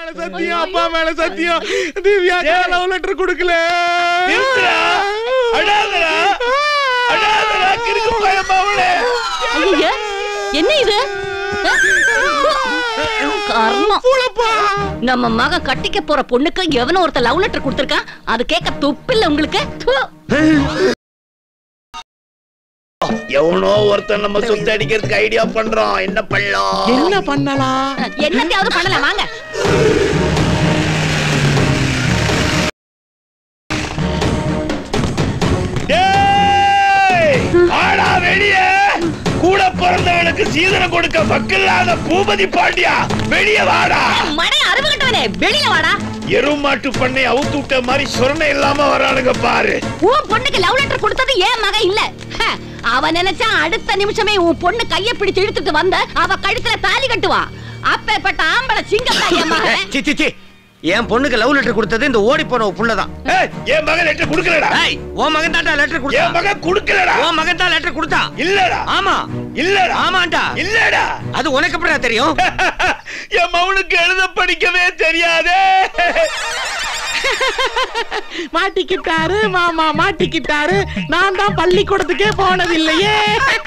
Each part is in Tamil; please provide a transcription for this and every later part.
மேல சத்தியம் அப்பா மேல சத்தியம் திவ்யா லவ் லெட்டர் கொடுக்கல நிறுத்துடா. அழாதடா. அழாதடா, கிறுக்கு பையன் மவளே. ஐயா என்ன இது கர்மம் நம்ம மகன் கட்டிக்க போற பொண்ணுக்கு எவனோ ஒருத்த லவ் லெட்டர் கொடுத்திருக்கான் அது கேட்க துப்பில்ல உங்களுக்கு ப்பு. எவனோ ஒருத்தன் நம்ம சுத்த அடிக்கிறதுக்கு ஐடியா பண்றான் என்ன பண்ணலாம் என்ன பண்ணலாம் என்னத்தையாவது பண்ணலாம் வாங்க டேய், வாடா வெளியே கூட பிறந்தவனுக்கு சீதனம் கொடுக்க வக்கில்லாத பூபதி பாண்டியா வெளியே வாடா மடை அறுபகட்டவனே வெளிய வாடா எருமாட்டு பண்ணை அவுத்து விட்ட மாதிரி சொரணை இல்லாம வரானுங்க பாரு உன் பொண்ணுக்கு லவ் லெட்டர் கொடுத்தது ஏன் மகன் இல்ல ஹ, அவ நினைச்சா அடுத்த நிமிஷமே உன் பொண்ணு கைய பிடிச்சு இழுத்துட்டு வந்த அவ கழுத்துல தாலி கட்டுவான் அப்பேற்பட்ட ஆம்பளை சிங்கம் தான் என் மகன் சி, சி, சி. என் பொண்ணுக்கு லவ் லெட்டர் கொடுத்தது இந்த ஓடி போன புள்ளதான் ஏய், என் மகன் லெட்டர் குடுக்கலடா ஏய், உன் மகன் தான்டா லெட்டர் என் கொடுத்தான் மகன் குடுக்கலடா உன் மகன் தான் லெட்டர் கொடுத்தான் இல்லடா ஆமா இல்லடா ஆமாண்டா இல்லடா அது உனக்கு எப்படிடா தெரியும் என் மவனுக்கு எழுத படிக்கவே தெரியாதே மாட்டிக்கிட்டாரு மாமா மாட்டிக்கிட்டாரு நான் தான் பள்ளிக்கூடத்துக்கே போனதில்லையே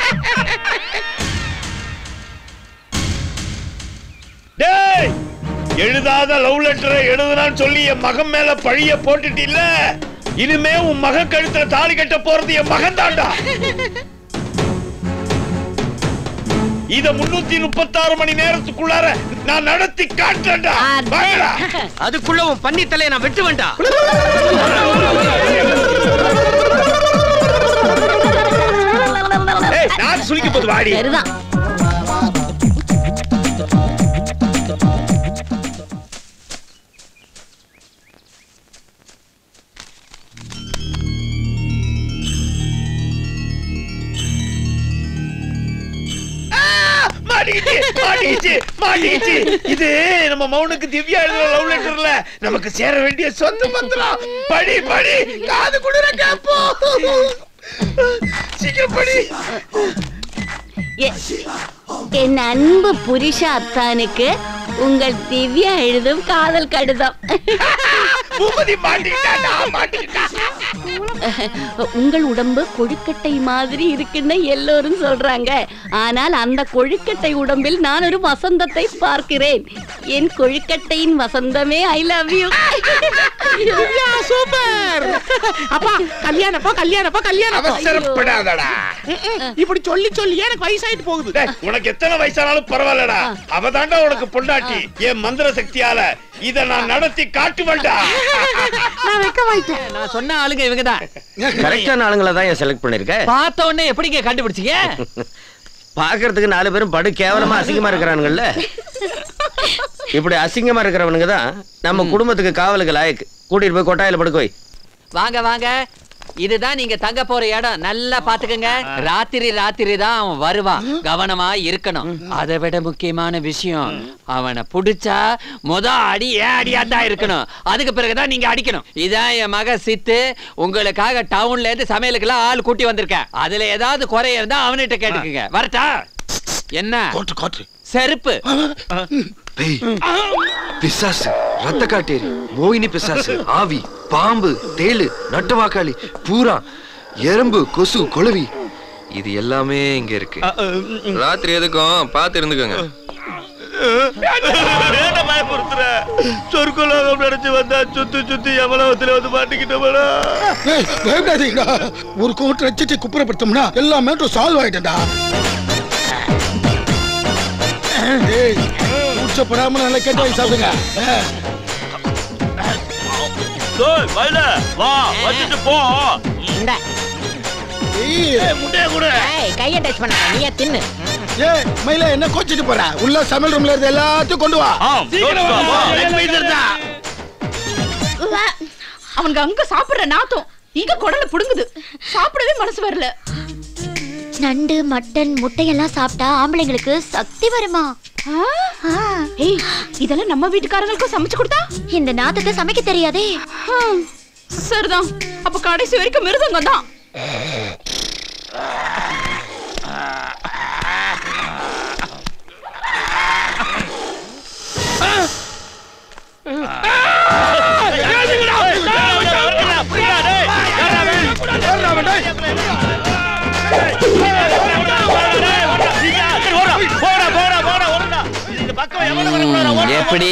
டேய் எழுதாத லவ் லெட்டரை எழுதுனான்னு சொல்லி என் மகன் மேல பழிய போட்டுட்டில்ல இனிமே உன் மகன் கழுத்துல தாலி கட்ட போறது என் மகன் தான்டா இத முன்னூத்தி முப்பத்தாறு மணி நேரத்துக்குள்ளார நான் நடத்தி காட்டுறேன்டா வாங்கடா அதுக்குள்ள உன் பன்னி தலையை நான் வெட்டு வேண்டாம் ஏய் நான் சுளிக்க போது வாடி சரிதான் மாட்டிக்கிச்சு மாட்டிக்கிச்சு மாட்டிக்கிச்சு இது நம்ம மௌனுக்கு திவ்யா எழுதுற லவ் லெட்டர்ல நமக்கு சேர வேண்டிய சொந்த பத்திரம் படி படி காது குளிர கேப்போம் சீக்கிரம் படி எ- என் அன்பு புருஷ அத்தானுக்கு உங்கள் திவ்யா எழுதும் காதல் கடிதம் பூபதி மாட்டிக்கிட்டாடா மாட்டிக்கிட்டா உங்கள் உடம்பு கொழுக்கட்டை மாதிரி இருக்குன்னு எல்லோரும் சொல்றாங்க ஆனால் அந்த கொழுக்கட்டை உடம்பில் நான் ஒரு வசந்தத்தை பார்க்கிறேன் என் கொழுக்கட்டையின் வசந்தமே I love you Divya super அப்பா கல்யாணப்பா கல்யாணப்பா கல்யாணம் அவசரப்படாதடா இப்படி சொல்லி சொல்லி எனக்கு வயசாயிட்டு போகுது டேய், உனக்கு எத்தனை வயசானாலும் பரவாயில்லடா அவ தாண்டா உனக்கு பொண்டாட்டி என் மந்திர சக்தியால இத நான் நடத்தி காட்டுவேன்டா நான் வெக்க வாயிட்டேன் நான் சொன்ன ஆளுங்க இவங்க தான் கரெக்டான ஆளுங்களை தான் ஏன் செலக்ட் பண்ணிருக்க பார்த்த உடனே எப்படிங்க கண்டுபிடிச்சீங்க பாக்குறதுக்கு நாலு பேரும் படு கேவலமா அசிங்கமா இருக்கிறானுங்கல்ல இப்படி அசிங்கமா இருக்கிறவனுங்க தான் நம்ம குடும்பத்துக்கு காவலுக்கு லாயக்கு கூட்டிட்டு போய் கொட்டாயில படுக்க வை வாங்க வாங்க இதுதான் நீங்க தங்க போற இடம் நல்லா பாத்துக்கங்க ராத்திரி ராத்திரி தான் அவன் வருவான் கவனமா இருக்கணும் அதை விட முக்கியமான விஷயம் அவனை புடிச்சா முத அடி ஏன் அடியா தான் இருக்கணும் அதுக்கு பிறகுதான் நீங்க அடிக்கணும் இதான் என் மக சித்து உங்களுக்காக டவுன்ல இருந்து சமையலுக்கெல்லாம் ஆள் கூட்டி வந்திருக்கேன் அதுல ஏதாவது குறை இருந்தா அவன்கிட்ட கேட்டுக்குங்க வரட்டா என்ன காற்று காற்று செருப்பு பேய் பிசாசு ரத்த காட்டேரி மோகினி பிசாசு ஆவி பாம்பு தேளு நட்டவாக்காளி பூரா எறும்பு கொசு குளவி இது எல்லாமே இங்க இருக்கு ராத்திரி எதுக்கும் பார்த்து இருந்துக்கோங்க ஏன்டா பயப்படுத்துற சொர்க்கலோகம் நினைச்சு வந்தா சுத்தி சுத்தி எவ்வளவுத்துல வந்து மாட்டிக்கிட்டோம்டா ஏய், பயப்படாதீங்கடா ஒரு கோட்டை ரச்சிச்சு குப்புறப்படுத்தோம்னா எல்லா மேட்டும் சால்வ் ஆயிட்டா ஏய் உச்சப்படாம நல்லா கேட்டு வாங்கி சாப்பிடுங்க வயல வா வச்சுட்டு போ ஏய், முட்டைய கூட கையை டச் பண்ண நீயே தின்னு ஏய் மயில என்ன கோச்சிட்டு போற உள்ள சமையல் ரூம்ல இருந்து எல்லாத்தையும் கொண்டு வா அவனுக்கு அங்க சாப்பிடுற நாத்தம் இங்க குடல புடுங்குது சாப்பிடவே மனசு வரல நண்டு மட்டன் முட்டையெல்லாம் சாப்பிட்டா ஆம்பளைங்களுக்கு சக்தி வருமா ஆ? ஏய் இதெல்லாம் நம்ம வீட்டுக்காரங்களுக்கும் சமைச்சு கொடுத்தா இந்த நாத்தத்தை சமைக்க தெரியாதே ஹம், சரிதான் அப்ப கடைசி வரைக்கும் மிருதங்கம் தான் ம், எப்படி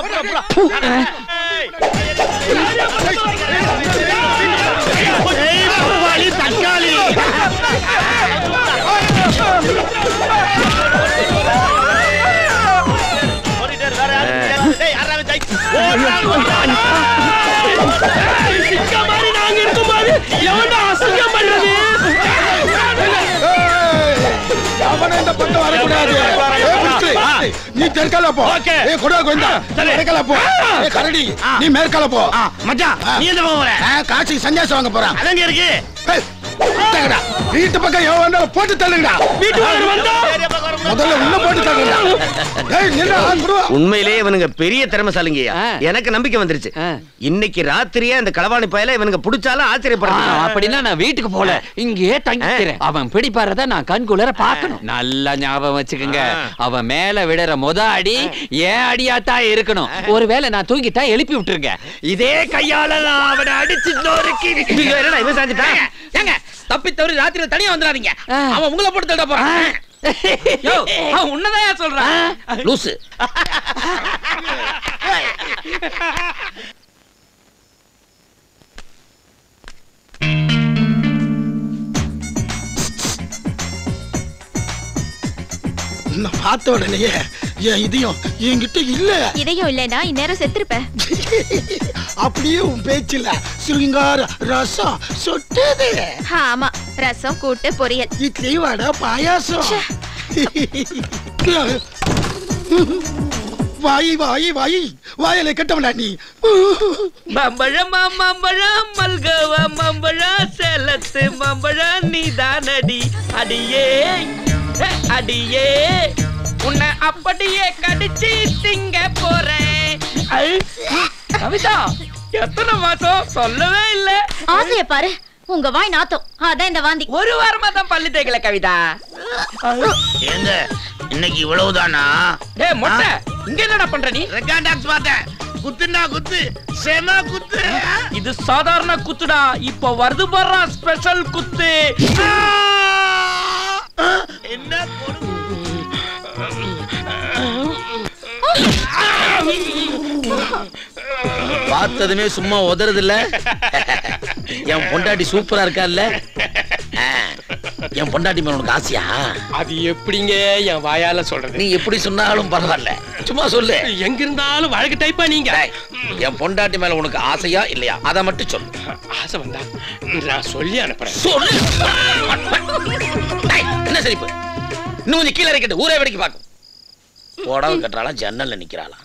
தக்காளி அவனை இந்த பக்கம் வரக்கூடாது ஏய், புடிச்சு. நீ தெற்கால போ ஓகே. ஏ கொடா கோயந்தா சரி. வடக்கால போ ஏ கரடி நீ மேற்கால போ மச்சான் நீ எந்த பக்கம் போற ஆ, காசிக்கு சன்னியாசம் வாங்க போறான் அதங்க இருக்கு ஏய், விட்டாங்கடா. வீட்டு பக்கம் எவன் வந்தாலும் போட்டு தள்ளுங்கடா வீட்டுக்கு வந்தா முதல்ல உள்ள போட்டு தள்ளுங்கடா ஏய் நில்லா குருவா உண்மையிலேயே இவனுங்க பெரிய திறமைசாலிங்கய்யா ஆ. எனக்கு நம்பிக்கை வந்துருச்சு ஆ. இன்னைக்கு ராத்திரியே அந்த களவாணி பயல இவனுங்க புடிச்சாலும் ஆ, ஆச்சரியப்படுறான் அப்படின்னா நான் வீட்டுக்கு போல இங்கேயே தங்கிக்கிறேன் அவன் பிடிப்பாரத நான் கண் குளிர பார்க்கணும் நல்லா ஞாபகம் வச்சுக்கோங்க ஆ. அவன் மேல விடுற முத அடி ஏன் அடியாத்தான் இருக்கணும் ஒருவேளை நான் தூங்கிட்டா எழுப்பி விட்டுருங்க இதே கையால நான் அவனை அடிச்சு நொறுக்கி ஐயோ, என்னடா இவன் சாஞ்சிட்டான் ஏங்க தப்பி தவறி ராத்திரி தனியா வந்துடாதீங்க ஆ. அவன் உங்களை போட்டு தட போறான் யோ அவன் உன்னதான் சொல்றான் லூசு நான் பார்த்த உடனேயே என் இதையும் என்கிட்ட இல்ல இதையும் இல்லைன்னா இந்நேரம் செத்துருப்பேன் அப்படியே உன் பேச்சுல சிருங்கார ரசம் சொட்டது ஆமா ரசம் கூட்டு பொரியல் இட்லி வடை பாயாசம் வாய் வாய் வாய் வாயில கட்டவனா நீ மம்பழம் மம்பழம் மல்கவ மம்பழம் செலத்து மம்பழம் நீதானடி அடியே ஹே, அடியே உன்னை அப்படியே கடிச்சு திங்க போறேன் ஐ, கவிதா எத்தனை மாசம் சொல்லவே இல்ல ஆசைய பாரு உங்க வாய் நாத்தம் அதான் இந்த வாந்தி ஒரு வாரமா தான் பல்லு தேய்க்கல கவிதா ஏங்க இன்னைக்கு இவ்வளவுதானா டேய் மொட்டை இங்க என்னடா பண்ற நீ ரெக்கார்ட் டாக்ஸ் பார்த்தேன் குத்துனா குத்து செம குத்து இது சாதாரண குத்துடா இப்போ வருது பாரு ஸ்பெஷல் குத்து என்ன பொறுப்பு பார்த்ததுமே சும்மா உதறது இல்ல என் பொண்டாட்டி சூப்பரா இருக்கால்ல ஆ, என் பொண்டாட்டி மேல உனக்கு ஆசையா அது எப்படிங்க என் வாயால சொல்றது நீ எப்படி சொன்னாலும் பரவாயில்ல சும்மா சொல்லு எங்க இருந்தாலும் வழக்கு டைப்பா நீங்க டேய், என் பொண்டாட்டி மேல உனக்கு ஆசையா இல்லையா அத மட்டும் சொல்லு ஆசை வந்தா நான் சொல்லி அனுப்புறேன் சொல்லு டேய், என்ன சிரிப்பு இன்னும் கொஞ்சம் கீழே இறக்கிட்டு ஊரே வெடிக்க பார்க்கும் புடவை கட்டுறாளா ஜன்னல்ல நிக்கிறாளா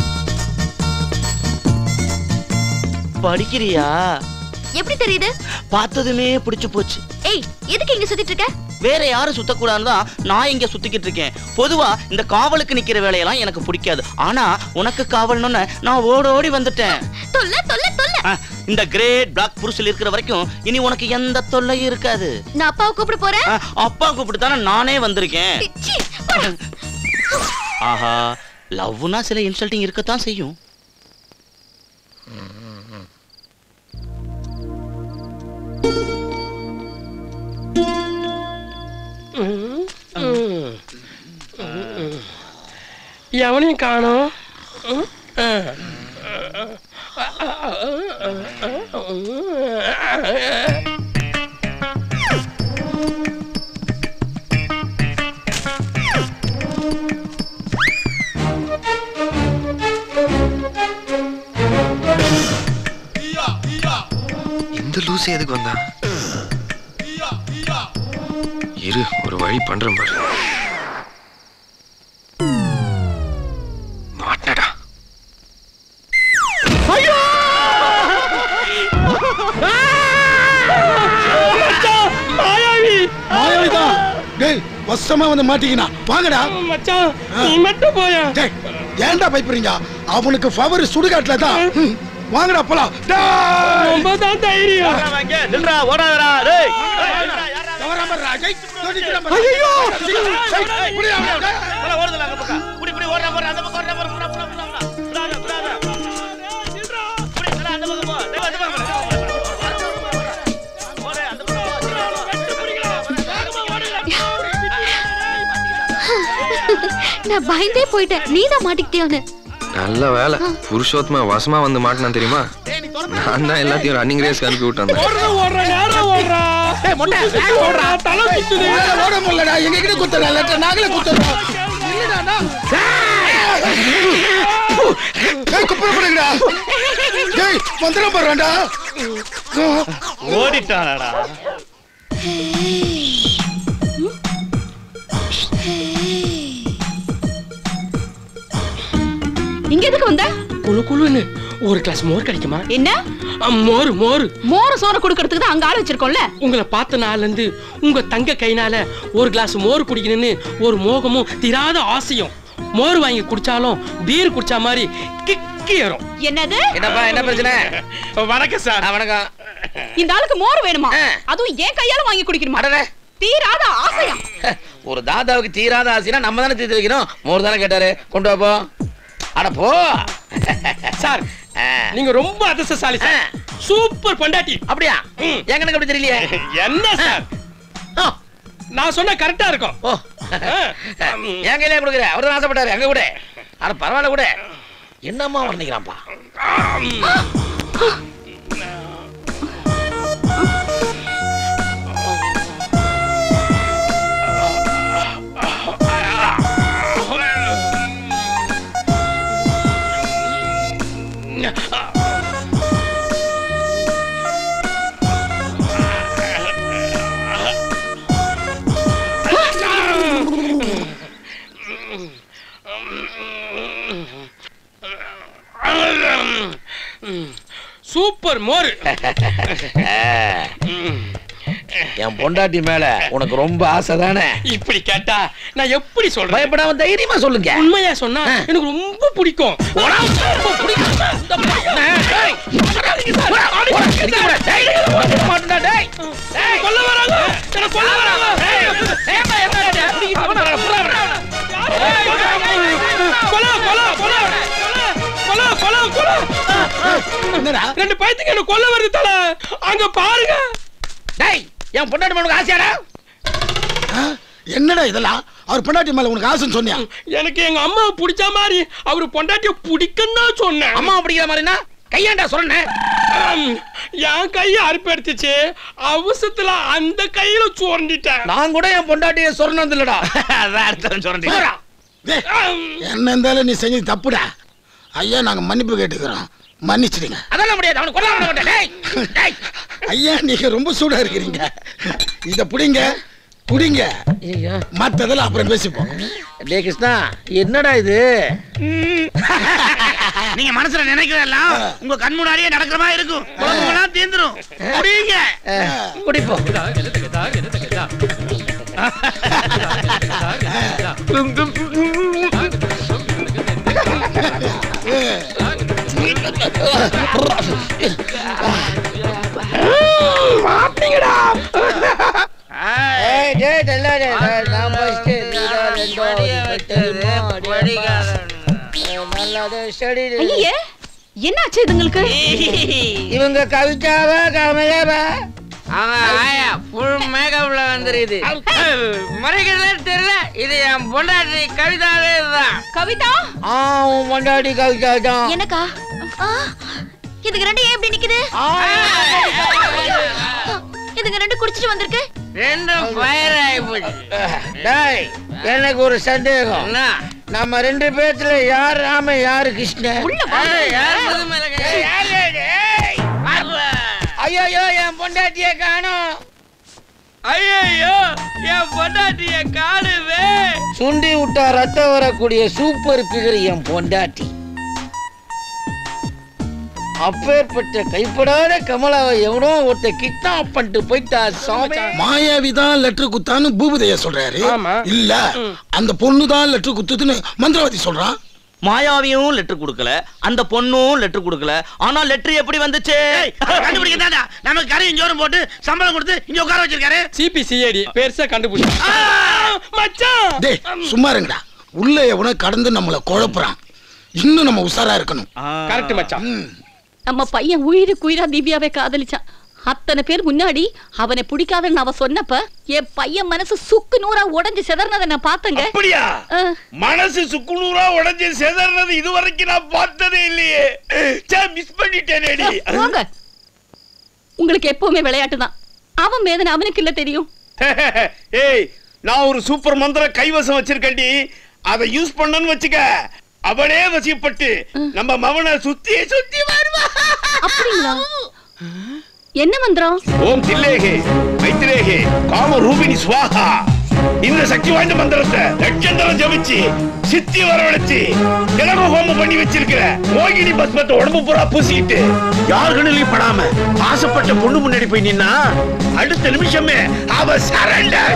படிக்கிறியா எப்படி தெரியுது பார்த்ததுமே பிடிச்சு போச்சு ஏய் எதுக்கு இங்க சுத்திட்டு இருக்க வேற யாரும் சுத்தக்கூடாதுன்னு தான் நான் இங்க சுத்திக்கிட்டு இருக்கேன் பொதுவா இந்த காவலுக்கு நிக்கிற வேலையெல்லாம் எனக்கு பிடிக்காது ஆனா உனக்கு காவல்னு நான் ஓடி ஓடி வந்துட்டேன் தொல்ல தொல்ல தொல்ல அஹ், இந்த கிரேட் பிளாக் புருஷல் இருக்கிற வரைக்கும் இனி உனக்கு எந்த தொல்லையும் இருக்காது நான் அப்பாவை கூப்பிட போறேன் அஹ், அப்பா கூப்பிட்டு தானே நானே வந்திருக்கேன் ச்சீ, போடா. ஆஹா லவ்னா சில இன்சல்ட்டிங் இருக்கத்தான் செய்யும் எவனையும் காணும் இந்த லூசு எதுக்கு வந்தா இரு ஒரு வழி பண்றேன் பாரு மாட்டடா மாயாவிதான் டேய் வசமா வந்து மாட்டிக்கினா வாங்கடா மச்சான் நீ மட்டும் போயா டேய் ஏன்டா பயப்படுறீங்க அவனுக்கு ஃபவர் சுடுகாட்டுல தான் ம், வாங்கடா போலாம் டேய் ரொம்ப தான் தைரியம் நில்றா ஓடாதடா டேய் தவறாம இருடா, டேய், தோடிக்கிறா பாரு. டேய், புரியா, டேய். ஓடுதல அங்க பக்கம் குடி குடி ஓடுற போற அந்த பக்கம் ஓடுற போற நான் பயந்தே போயிட்டேன் நீ தான் மாட்டிக்கிட்டியோன்னு நல்ல வேலை புருஷோத்தமா வசமா வந்து மாட்டினா தெரியுமா நான் தான் எல்லாத்தையும் ரன்னிங் ரேஸ்க்கு அனுப்பி விட்டு வந்தேன் ஓடுற ஓடுற நேரம் ஓடுறா மொட்டை, சுத்து ஓடுறா தலை சுத்துது உங்களால ஓட முடியலடா எங்க கிட்ட குத்துறா லெட்டர் நாங்களே குத்துறோம் இல்லடாடா. ஏய் குப்புற போடுங்கடா டேய் வந்துடும் போறான்டா ஓடிட்டானடா இங்க எதுக்கு வந்த குழு குழுன்னு ஒரு கிளாஸ் மோர் கிடைக்குமா என்ன ஆ, மோர் மோர் மோர சோற குடுக்கறதுக்கு தான் அங்க ஆள் வச்சிருக்கோம்ல உங்களை பார்த்த நாள்ல இருந்து உங்க தங்க கைனால ஒரு கிளாஸ் மோர் குடிக்கணும்னு ஒரு மோகமும் திராத ஆசையும் மோர் வாங்கி குடிச்சாலும் பீர் குடிச்ச மாதிரி கிக்கி ஏறும் என்னது என்னப்பா என்ன பிரச்சனை வணக்கம் சார் ஆ, வணக்கம் இந்த ஆளுக்கு மோர் வேணுமா ஆ. அதுவும் ஏன் கையால வாங்கி குடிக்கணுமா அடடே. தீராத ஆசையா ஒரு தாதாவுக்கு தீராத ஆசைனா நம்ம தானே தீர்த்து வைக்கணும் மோர் தானே கேட்டாரு கொண்டு வாப்போ அட போ சார் ஆ. நீங்க ரொம்ப அதிர்ஷ்டசாலி சார் சூப்பர் பொண்டாட்டி அப்படியா ம். எங்க எனக்கு அப்படி தெரியலையே என்ன சார் ஆ. நான் சொன்னா கரெக்டா இருக்கும் ஓ ஆ. என் கையிலே கொடுக்குற அவர் தான் ஆசைப்பட்டாரு அங்க கூட அட பரவாயில்ல கூட என்னம்மா வர்ணிக்கிறான்ப்பா சூப்பர் மோர் என் பொண்டாட்டி மேல உனக்கு ரொம்ப ஆசை தானே இப்படி கேட்டா நான் எப்படி சொல்றேன் பயப்படாம தைரியமா சொல்லுங்க உண்மையா சொன்னா எனக்கு ரொம்ப பிடிக்கும் கொல்ல வராங்க என்ன கொல்ல வராங்க கொலை, கொலை, கொலை, கொலை, கொலை, கொலை. என்னடா ரெண்டு பயத்துக்கு என்ன கொல்ல வருது தல அங்க பாருங்க டேய் என் பொண்டாட்டி மேல உனக்கு ஆசையாடா ஆ? என்னடா இதெல்லாம் அவர் பொண்டாட்டி மேல உனக்கு ஆசைன்னு சொன்னியா எனக்கு எங்க அம்மா பிடிச்ச மாதிரி அவரு பொண்டாட்டிய பிடிக்குன்னு தான் சொன்னேன் அம்மா அப்படிங்கிற மாதிரினா கையாண்டா சொன்னேன் ஆம், என் கைய அறுப்பு எடுத்துச்சு அவசரத்துல அந்த கையில சுரண்டிட்டேன் நான் கூட என் பொண்டாட்டிய சொன்னது இல்லடா அதான் அடுத்த சொல்றேன் டேய், என்ன இருந்தாலும் நீ செஞ்சது தப்புடா ஐயா நாங்க மன்னிப்பு கேட்டுக்கிறோம் மன்னிச்சிடுங்க அதெல்லாம் முடியாது அவனுக்கு கொல்ல விட மாட்டேன் டேய் டேய் ஐயா நீங்க ரொம்ப சூடா இருக்கிறீங்க இத புடிங்க குடிங்க ஐயா மத்ததெல்லாம் அப்புறம் பேசிப்போம் டேய் கிருஷ்ணா என்னடா இது நீங்க மனசுல நினைக்கிறதெல்லாம் உங்க கண் முன்னாடியே நடக்கிற மாதிரி இருக்கும் குழம்புலாம் தீந்துரும் குடிங்க குடிப்போம் ஏய் டேய் டல்லா டேய் நான் ஃபர்ஸ்ட் ஐயே என்னாச்சு இதுங்களுக்கு இவங்க கவிதாவா கமலாவா அவன் ஆயா ஃபுல் மேக்கப்ல வந்துருக்குது மறைக்கிறதே தெரியல இது என் பொண்டாட்டி கவிதாவே இதுதான் கவிதா ஆ உன் பொண்டாட்டி கவிதா தான் எனக்கா ஆ, இதுங்க ரெண்டு ஏன் இப்படி நிக்குது இதுங்க ரெண்டு குடிச்சிட்டு வந்திருக்கு ரெண்டும் ஃபயர் ஆகி போச்சு டேய் எனக்கு ஒரு சந்தேகம் என்ன நம்ம ரெண்டு பேத்துல யார் ராம யாரு கிருஷ்ணன் ஏய், யார் புது மேல கை? ஐயோ என் பொண்டாட்டிய காணோம் ஐயையோ என் பொண்டாட்டிய காணுவே சுண்டி விட்டா ரத்தம் வரக்கூடிய சூப்பர் பிகர் என் பொண்டாட்டி அப்பேற்பட்ட கைப்படாத கமலாவை எவனோ ஒருத்த கிட்னாப் பண்ணிட்டு போயிட்டா சாமி மாயாவி தான் லெட்டர் குத்தான்னு பூபதையா சொல்றாரு ஆமா. இல்ல அந்த பொண்ணு தான் லெட்டர் குத்துதுன்னு மந்திரவாதி சொல்றான் மாயாவியும் லெட்டர் கொடுக்கல அந்த பொண்ணும் லெட்டர் கொடுக்கல ஆனா லெட்டர் எப்படி வந்துச்சு கண்டுபிடிக்கிறதா நமக்கு கரையும் ஜோறும் போட்டு சம்பளம் கொடுத்து இங்க உட்கார வச்சிருக்காரு சிபிசிஐடி பெருசா கண்டுபிடிச்சேன் மச்சான் டேய் சும்மா இருங்கடா உள்ள எவனோ கடந்து நம்மள குழப்புறான் இன்னும் நம்ம உஷாரா இருக்கணும் கரெக்ட் மச்சான் ம். நம்ம பையன் உயிருக்கு உயிரா திவ்யாவை காதலிச்சான் அத்தனை பேர் முன்னாடி அவனை பிடிக்காதுன்னு அவ சொன்னப்ப என் பையன் மனசு சுக்கு நூறா உடைஞ்சு சிதறனதை நான் பார்த்தேங்க அப்படியா ஆ. மனசு சுக்குநூறா உடைஞ்சு செதறது இதுவரைக்கும் நான் பார்த்ததே இல்லையே மிஸ் பண்ணிட்டேனேடி போங்க உங்களுக்கு எப்பவுமே விளையாட்டு தான் அவன் வேதனை அவனுக்கு இல்ல தெரியும் ஏய் நான் ஒரு சூப்பர் மந்திர கைவசம் வச்சிருக்கேன்டி அதை யூஸ் பண்ணன்னு வச்சுக்க அவனே வசியப்பட்டு நம்ம மவனை சுத்தி சுத்தி வருவா அப்படிங்களா என்ன மந்திரம் ஓம் தில்லேகே மைத்திரேகே காம ரூபிணி ஸ்வாஹா இந்த சக்தி வாய்ந்த மந்திரத்தை லட்சந்தரம் ஜபிச்சு சித்தி வரவழைச்சு திலக ஹோமம் பண்ணி வச்சிருக்கிற மோகினி பஸ்மத்தை உடம்பு பூரா பூசிக்கிட்டு யார் கண்ணிலையும் படாம ஆசைப்பட்ட பொண்ணு முன்னாடி போய் நின்னா அடுத்த நிமிஷமே அவ சரண்டர்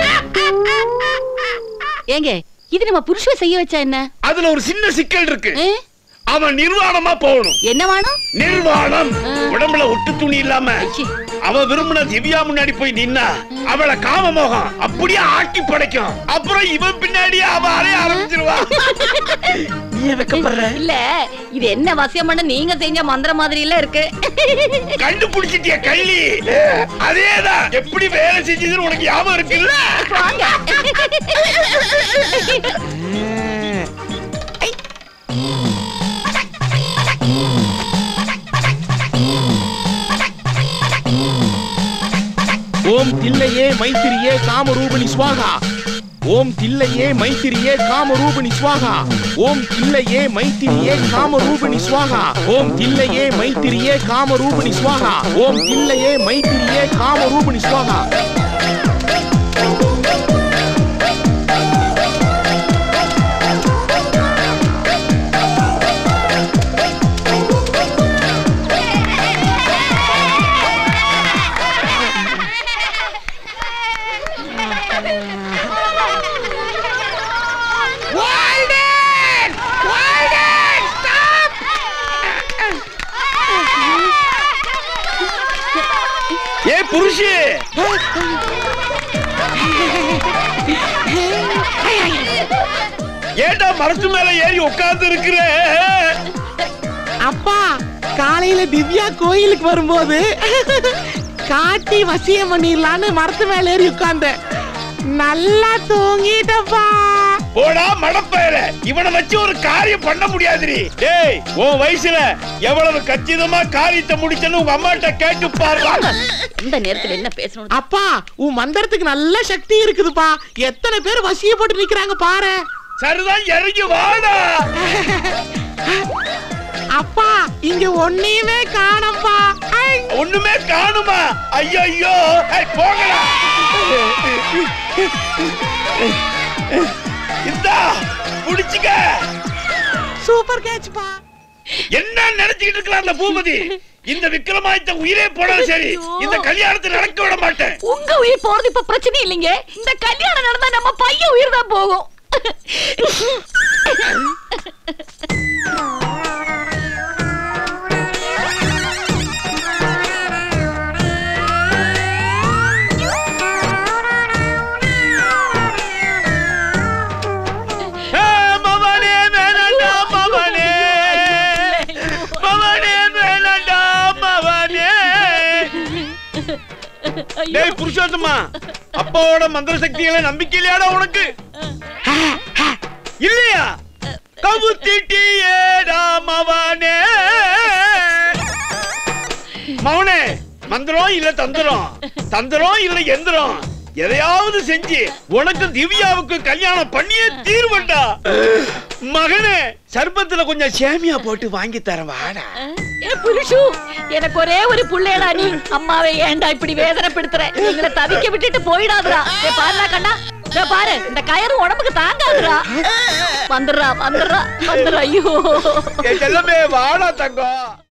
ஏங்க இது நம்ம புருஷ செய்ய வச்சா என்ன அதுல ஒரு சின்ன சிக்கல் இருக்கு ஏ? அவன் நிர்வாணமா போகணும் என்ன வேணும் நிர்வாணம் ஆ. உடம்புல ஒட்டு துணி இல்லாம ஐயே. அவ விரும்பின திவ்யா முன்னாடி போய் நின்னா அவளை காம மோகம் அப்படியே ஆட்டி படைக்கும் அப்புறம் இவன் பின்னாடியே அவ அலைய ஆரம்பிச்சிருவா நீ வெக்கப்படுற இல்ல இது என்ன வசியம் பண்ண நீங்க செஞ்ச மந்திரம் மாதிரி இல்ல இருக்கு கண்டுபிடிச்சிட்டிய கள்ளி அதேதான் எப்படி வேலை செஞ்சதுன்னு உனக்கு ஞாபகம் இருக்குல்ல வாங்க ஓம் தில்லையே மைத்திரியே காமரூபிணி ஸ்வாகா ஓம் தில்லையே மைத்திரியே காமரூபிணி ஸ்வாகா ஓம் தில்லையே மைத்திரியே காமரூபிணி ஸ்வாகா ஓம் தில்லையே மைத்திரியே காமரூபிணி ஸ்வாகா ஓம் தில்லையே மைத்திரியே காமரூபிணி ஸ்வாகா ஏ புருஷே ஏண்டா மரத்து மேல ஏறி உட்கார்ந்து இருக்கிற அப்பா காலையில திவ்யா கோயிலுக்கு வரும்போது காட்டி வசியம் பண்ணிடலான்னு மரத்து மேல ஏறி உட்கார்ந்தேன் நல்லா தூங்கிட்டப்பா போடா மடப்பயல இவனை வச்சு ஒரு காரியம் பண்ண முடியாதுடி டேய் உன் வயசுல எவ்வளவு கச்சிதமா காரியத்தை முடிச்சன்னு உங்க அம்மாட்ட கேட்டு பாருடா இந்த நேரத்துல என்ன பேசணும் அப்பா உன் மந்திரத்துக்கு நல்ல சக்தி இருக்குதுப்பா எத்தனை பேர் வசியப்பட்டு நிக்கிறாங்க பாரு சரிதான் இறங்கி வாடா அப்பா இங்க ஒன்னையுமே காணப்பா ஒண்ணுமே காணுமா ஐயோ ஐயோ ஏய், போங்கடா இந்தா புடிச்சுக்க சூப்பர் கேட்ச்ப்பா என்ன நினைச்சுக்கிட்டு இருக்கலாம் அந்த பூபதி இந்த விக்ரமாதித்த உயிரே போனாலும் சரி இந்த கல்யாணத்தை நடக்க விட மாட்டேன் உங்க உயிர் போறது இப்ப பிரச்சனை இல்லைங்க இந்த கல்யாணம் நடந்தா நம்ம பையன் உயிர் தான் போகும் ஏ, மவனே வேணாண்டா மவனே மவனே வேணாண்டா மவனே டேய் புருஷோத்தமா அப்பாவோட மந்திர சக்திகளை நம்பிக்கை இல்லையாடா உனக்கு இல்லையா கவுத்திட்டியேடா மவனே மவனே மந்திரம் இல்ல தந்திரம் தந்திரம் இல்ல எந்திரம் எதையாவது செஞ்சு உனக்கு திவ்யாவுக்கு கல்யாணம் பண்ணியே தீர்வண்டா மகனே சர்பத்துல கொஞ்சம் சேமியா போட்டு வாங்கி தரேன் வாடா ஏ புருஷு எனக்கு ஒரே ஒரு புள்ளையடா நீ அம்மாவை ஏன்டா இப்படி வேதனைப்படுத்துற எங்களை தவிக்க விட்டுட்டு போயிடாதடா ஏ பாருடா கண்ணா இதோ பாரு இந்த கயறு உடம்புக்கு தாங்காதுடா வந்துடுறா வந்துடுறா வந்துடுறா ஐயோ என் செல்லமே வாடா தங்கம்